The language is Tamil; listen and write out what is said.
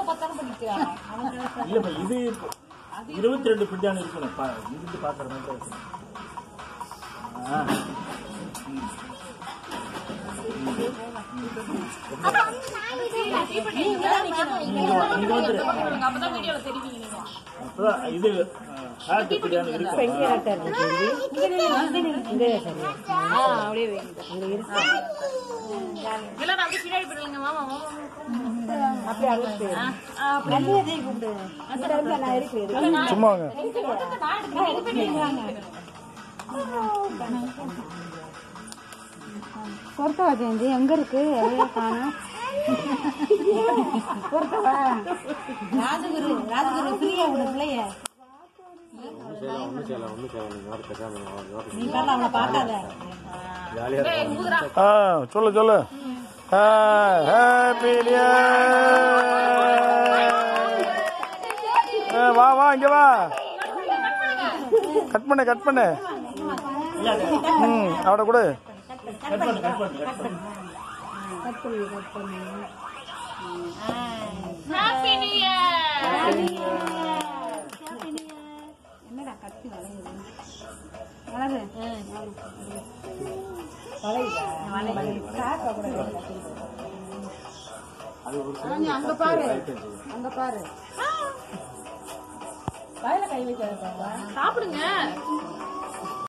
பார்த்தாலும் பண்ணிக்கிறாங்க இல்லப்பா இது இருபத்தி ரெண்டு பிடிதான் இருக்கணும் பா இங்கிருந்து பாக்குற மாதிரி தான் இருக்கணும். ஆ. ம். இங்க வா- இங்க வந்துரு அப்பதான் வீடியோல தெரிவிங்க நீங்க அப்பதான் இது ஹார்ட் பிடிதான் இருக்கும் அப்படியே வைங்க இல்ல நான் அப்படியே பின்னாடி போயிடுங்க மாமா மாமா சும்மாங்க பொருத்தவா ஜெயந்தி எங்க இருக்கு எதையோ காணும் பொருத்தவா ராஜகுரு ராஜகுரு ஃப்ரீயா விடு பிள்ளைய நீ பாரு அவளை பார்க்காத ஆ சொல்லு சொல்லு ஹாப்பி வா வா இங்க வா கட் பண்ணு கட் பண்ணு ம் அவட கொடு கட் பண்ணு கட் பண்ணு கட் பண்ணு ஹாப்பி நியூ இயர் என்னடா கத்தி வளையுது வளரு அது ஒரு அங்க பாரு அங்க பாரு சாப்பிடுங்க